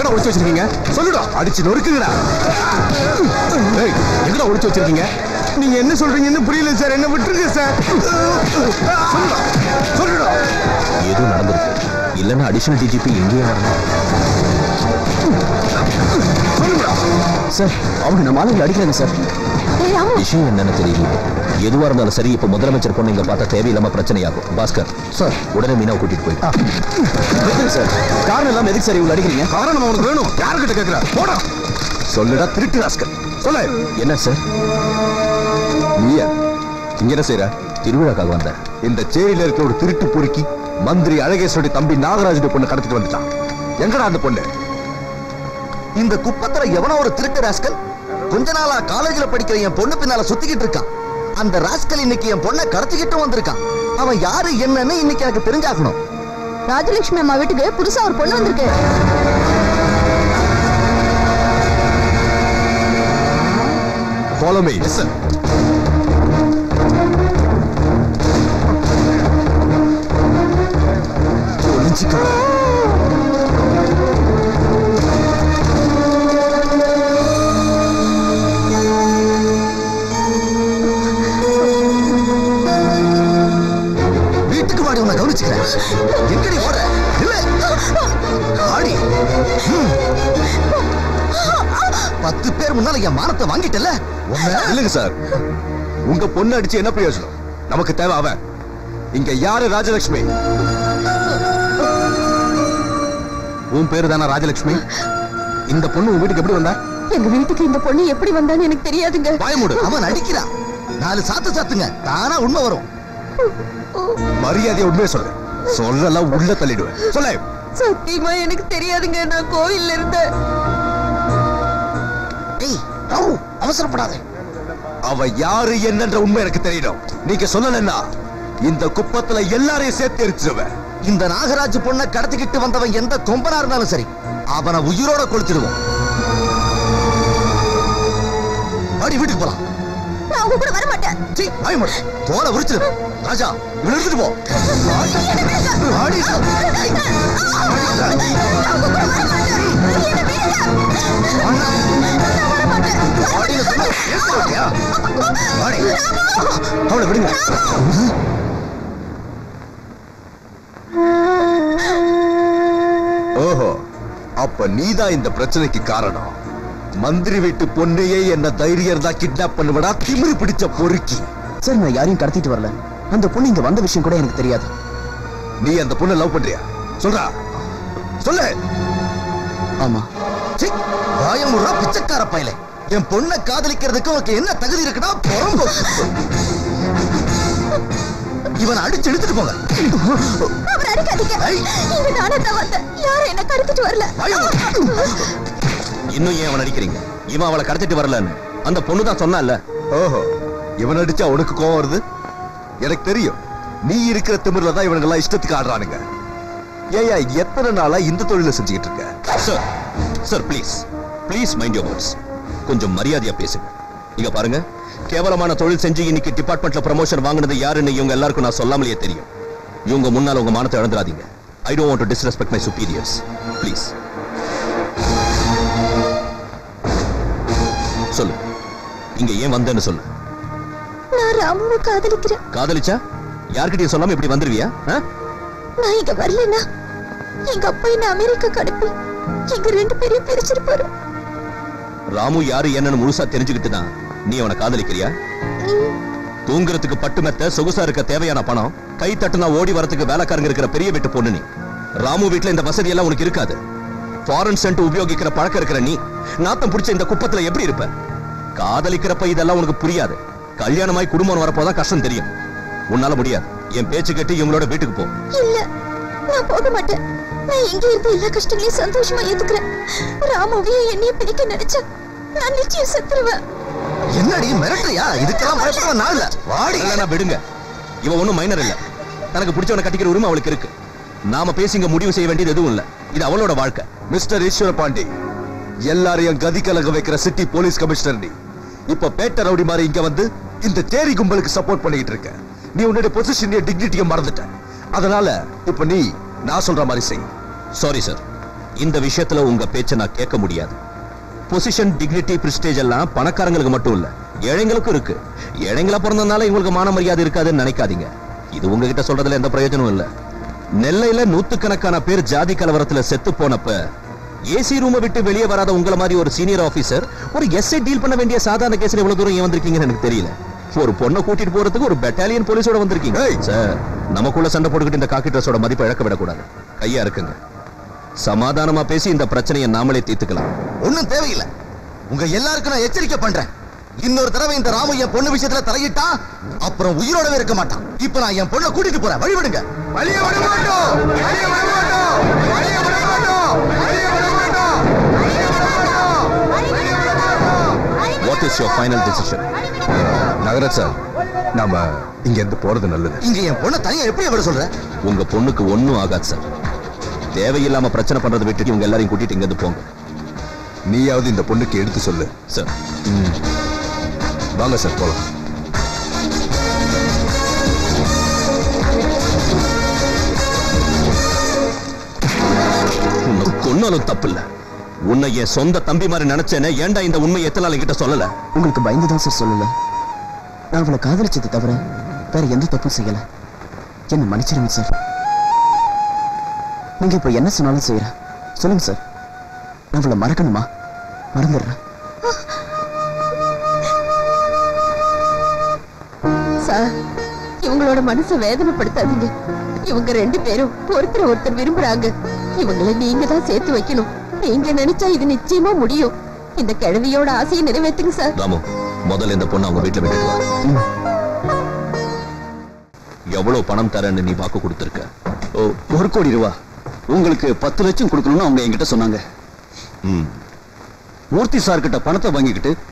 எங்கடா ஒளிச்சு வச்சிருக்கீங்க சொல்லுடா அடிச்சு நொறுக்குங்கடா ஏய் எங்கடா ஒளிச்சு வச்சிருக்கீங்க நீங்க என்ன சொல்றீங்கன்னு புரியல சார் என்ன விட்டுருங்க சார் சொல்லுடா சொல்லுடா ஏதோ நடந்திருக்கு இல்லைன்னா அடிஷனல் டிஜிபி எங்கேயே வரணும் சொல்லுடா சார் அவங்க நம்ம ஆளுங்களை அடிக்கிறாங்க சார் ஏய் ராமு விஷயம் என்னன்னு தெரியல எதுவா இருந்தாலும் சரி இப்ப முதலமைச்சர் பொண்ணு இங்க பார்த்தா தேவையில்லாம பிரச்சனையாகும் பாஸ்கர் சார் உடனே மீனாவை கூட்டிட்டு போயிட்டு சார் காரணம் இல்லாம எதுக்கு சார் இவ்வளவு அடிக்கிறீங்க காரணம் அவனுக்கு வேணும் யாருக்கிட்ட கேட்கிற போடா சொல்லுடா திருட்டு ராஸ்கல் சொல்லு என்ன சார் நீயா இங்க என்ன செய்யற திருவிழாக்காக வந்தேன் இந்த சேரியில இருக்க ஒரு திருட்டு பொறுக்கி மந்திரி அழகேஸ்வரி தம்பி நாகராஜுடைய பொண்ணு கடத்திட்டு வந்துட்டான் எங்கடா அந்த பொண்ணு இந்த குப்பத்துல எவனோ ஒரு திருட்டு ராஸ்கல் கொஞ்ச நாளா காலேஜ்ல படிக்கிற என் பொண்ணு பின்னால சுத்திக்கிட்டு இருக்கான் அந்த ராஸ்கல் இன்னைக்கு என் பொண்ணை கடத்திக்கிட்டு வந்திருக்கான் அவன் யாரு என்னன்னு இன்னைக்கு எனக்கு தெரிஞ்சாகணும் ராஜலட்சுமி அம்மா வீட்டுக்கு புதுசா ஒரு பொண்ணு வந்திருக்கு ஃபாலோ மீ எஸ் சார் வீட்டுக்கு வாடி உன்னை கவனிச்சுக்கிறேன் எங்கடி ஓட இல்ல ஆடி ஹம். பத்து பேர் முன்னால என் மானத்தை வாங்கிட்டல இல்லைங்க சார் உங்க பொண்ணு அடிச்சு என்ன பிரயோஜனம் நமக்கு தேவை அவன் இங்க யாரு ராஜலட்சுமி உன் பேரு தானே ராஜலட்சுமி இந்த பொண்ணு உன் வீட்டுக்கு எப்படி வந்தா எங்க வீட்டுக்கு இந்த பொண்ணு எப்படி வந்தான்னு எனக்கு தெரியாதுங்க பயமுடு அவன் அடிக்கிறான் நாலு சாத்து சாத்துங்க தானா உண்மை வரும் மரியாதையை உண்மையை சொல்லு சொல்லலாம் உள்ள தள்ளிடுவேன் சொல்ல சத்தியமா எனக்கு தெரியாதுங்க நான் கோயில்ல இருந்தேன் ஏய் ராவு, அவசரப்படாத அவ யாரு என்னன்ற உண்மை எனக்கு தெரியணும் நீங்க சொல்லலன்னா இந்த குப்பத்துல எல்லாரையும் சேர்த்து எரிச்சிருவேன் இந்த நாகராஜ் பொண்ணை கடத்திக்கிட்டு வந்தவன் எந்த கொம்பனா இருந்தாலும் சரி அவனை உயிரோட கொளுத்திடுவோம் வாடி வீட்டுக்கு போலாம் நான் உங்க கூட வர மாட்டேன் சீ, வாய் மூடு. தோலை உரிச்சிடு ராஜா இவனை எடுத்துட்டு போ வாடி. வாடின்னு சொன்னா கேட்க மாட்டியா? வாடி. அவளை விடுங்க ஓஹோ அப்ப நீதான் இந்த பிரச்சனைக்கு காரணம் மந்திரி வீட்டு பொண்ணையே என்ன தைரியம் தான் கிட்னாப் பண்ணுவடா திமிரு பிடிச்ச பொறுக்கி சார் நான் யாரையும் கடத்திட்டு வரல அந்த பொண்ணு இங்க வந்த விஷயம் கூட எனக்கு தெரியாது நீ அந்த பொண்ணை லவ் பண்றியா சொல்றா சொல்லு ஆமா சீ, வாயமுடுறா பிச்சைக்கார பயலே என் பொண்ணை காதலிக்கிறதுக்கு உனக்கு என்ன தகுதி இருக்குன்னா புறம்போ இவனை அடிச்சு எடுத்துட்டு போங்க அவர் அடிக்காதீங்க ஐய். இங்க நானே தான் வந்தேன் யாரும் என்ன கடத்திட்டு வரல இன்னும் ஏன் அவன் அடிக்கிறீங்க இவன் அவளை கடத்திட்டு வரலன்னு அந்த பொண்ணு தான் சொன்னால ஓஹோ இவன் அடிச்சா உனக்கு கோவம் வருது எனக்கு தெரியும் நீ இருக்கிற திமிர்ல தான் இவனுங்க எல்லாம் இஷ்டத்துக்கு ஆடுறானுங்க ஏயா எத்தனை நாளா இந்த தொழில செஞ்சுக்கிட்டு இருக்க sir sir please please mind your words கொஞ்சம் மரியாதையா பேசுங்க இங்க பாருங்க கேவலமான தொழில் செஞ்சு இன்னைக்கு டிபார்ட்மெண்ட்ல ப்ரமோஷன் வாங்குனது யாருன்னு இவங்க எல்லாருக்கும் நான் சொல்லாமலேயே தெரியும் இவங்க முன்னால உங்க மானத்தை இழந்துடாதீங்க I don't want to disrespect my superiors please சொல்லு இங்க ஏன் வந்தேன்னு சொல்லு நான் ராமுவை காதலிக்கிறேன் காதலிச்சா யார்கிட்டயும் சொல்லாம இப்படி வந்துருவியா ஆ? நான் இங்க வரலன்னா எங்க அப்பா என்ன அமெரிக்கா அனுப்பி எங்க ரெண்டு பேரையும் பிரிச்சிருப்பாரு ராமு யாரு என்னன்னு முழுசா தெரிஞ்சுக்கிட்டு தான் நீ அவனை காதலிக்கிறியா தூங்குறதுக்கு பட்டு மெத்த சொகுசா இருக்க தேவையான பணம் கை தட்டுனா ஓடி வரதுக்கு வேலைக்காரங்க இருக்கிற பெரிய வீட்டு பொண்ணு நீ ராமு வீட்ல இந்த வசதி எல்லாம் உனக்கு இருக்காது ஃபாரின் சென்ட் உபயோகிக்கிற பழக்கம் இருக்கிற நீ நாத்தம் பிடிச்ச இந்த குப்பத்துல எப்படி இருப்ப காதலிக்கிறப்ப இதெல்லாம் உனக்கு புரியாது கல்யாணமாய் குடும்பம் வரப்போதான் கஷ்டம் தெரியும் உன்னால முடியாது என் பேச்சு கேட்டு இவங்களோட வீட்டுக்கு போ இல்ல நான் போக மாட்டேன் நான் எங்க இருந்து எல்லா கஷ்டங்களையும் சந்தோஷமா ஏத்துக்கிறேன் ராமுவையும் என்னையும் பிடிக்க நினைச்சா நான் நிச்சயம் செத்துருவேன் என்னடி மிரட்டுறியா இதுக்கெல்லாம் பயப்பட நான் இல்ல வாடி இல்லைன்னா விடுங்க இவ ஒண்ணும் மைனர் இல்ல தனக்கு பிடிச்சவனை கட்டிக்கிற உரிமை அவளுக்கு இருக்கு நாம பேசி இங்க முடிவு செய்ய வேண்டியது எதுவும் இல்ல இது அவளோட வாழ்க்கை மிஸ்டர் ஈஸ்வர பாண்டி எல்லாரையும் கதி கலங்க வைக்கிற சிட்டி போலீஸ் கமிஷனர் நீ இப்ப பேட்ட ரவுடி மாதிரி இங்க வந்து இந்த தேரி கும்பலுக்கு சப்போர்ட் பண்ணிட்டு இருக்க நீ உன்னுடைய பொசிஷன் டிக்னிட்டியை மறந்துட்ட அதனால இப்ப நீ நான் சொல்ற மாதிரி செய் சாரி சார் இந்த விஷயத்துல உங்க பேச்ச நான் கேட்க முடியாது பொசிஷன் டிக்னிட்டி பிரிஸ்டேஜ் எல்லாம் பணக்காரங்களுக்கு மட்டும் இல்ல ஏழைங்களுக்கும் இருக்கு ஏழைங்களா பிறந்ததுனால இவங்களுக்கு மான மரியாதை இருக்காதுன்னு நினைக்காதீங்க இது உங்ககிட்ட சொல்றதுல எந்த பிரயோஜனமும் இல்ல நெல்லையில நூத்துக்கணக்கான பேர் ஜாதி கலவரத்துல செத்து போனப்ப ஏசி ரூமை விட்டு வெளியே வராத உங்கள மாதிரி ஒரு சீனியர் ஆபீசர் ஒரு எஸ்ஐ டீல் பண்ண வேண்டிய சாதாரண கேஸ்ல எவ்வளவு தூரம் ஏன் வந்திருக்கீங்கன்னு எனக்கு தெரியல ஒரு பொண்ணை கூட்டிட்டு போறதுக்கு ஒரு பெட்டாலியன் போலீஸோட வந்திருக்கீங்க ஏய். சார் நமக்குள்ள சண்டை போட்டுக்கிட்டு இந்த காக்கி ட்ரெஸ்ஸோட மதிப்பை இழக்க விடக்கூடாது கையா இருக்குங்க சமாதானமா பேசி இந்த பிரச்சனையை நாமளே தீர்த்துக்கலாம் ஒண்ணும் தேவையில்லை உங்க எல்லாருக்கும் நான் எச்சரிக்கை பண்றேன் இன்னொரு தடவை இந்த ராமு என் பொண்ணு விஷயத்துல தலையிட்டா அப்புறம் உயிரோடவே இருக்க மாட்டான் இப்ப நான் என் பொண்ணை கூட்டிட்டு போறேன் வழிவிடுங்க வழிய விட மாட்டோம் வழிய விட மாட்டோம் வழிய விட மாட்டோம் வழிய விட மாட்டோம் வழிய விட மாட்டோம் வழிய விட மாட்டோம் what is your final decision Nagaraj sir நாம இங்க இருந்து போறது நல்லது இங்க என் பொண்ணை தனியா எப்படி விட சொல்ற உங்க பொண்ணுக்கு ஒண்ணும் ஆகாது சார் தேவையில்லாம பிரச்சனை பண்றதை விட்டுட்டு இவங்க எல்லாரையும் கூட்டிட்டு இங்க இருந்து போங்க நீயாவது இந்த பொண்ணுக்கு எடுத்து சொல்லு சார் வாங்க சார் போலாம் உன்னை கொன்னாலும் தப்பு இல்ல உன்னை என் சொந்த தம்பி மாதிரி நினைச்சேனே ஏன்டா இந்த உண்மை எத்தனை நாள் என்கிட்ட சொல்லல உங்களுக்கு பயந்து தான் சார் சொல்லல நான் அவளை காதலிச்சது தவிர வேற எந்த தப்பும் செய்யல என்ன மன்னிச்சிருங்க சார் நீங்க இப்ப என்ன சொன்னாலும் செய்யறேன் சொல்லுங்க சார் நான் அவளை மறக்கணுமா மறந்துடுறேன் சார் இவங்களோட மனசை வேதனைப்படுத்தாதீங்க இவங்க ரெண்டு பேரும் ஒருத்தர் ஒருத்தர் விரும்புறாங்க இவங்களை நீங்க தான் சேர்த்து வைக்கணும் நீங்க நினைச்சா இது நிச்சயமா முடியும் இந்த கிழவியோட ஆசையை நிறைவேற்றுங்க சார் ராமு முதல்ல இந்த பொண்ணு அவங்க வீட்டுல விட்டுட்டு வா எவ்வளவு பணம் தரேன்னு நீ வாக்கு கொடுத்திருக்க ஓ ஒரு கோடி ரூபா உங்களுக்கு பத்து லட்சம் கொடுக்கணும்னு அவங்க என்கிட்ட சொன்னாங்க ம் மூர்த்தி சார் கிட்ட பணத்தை வாங்கிக்கிட்டு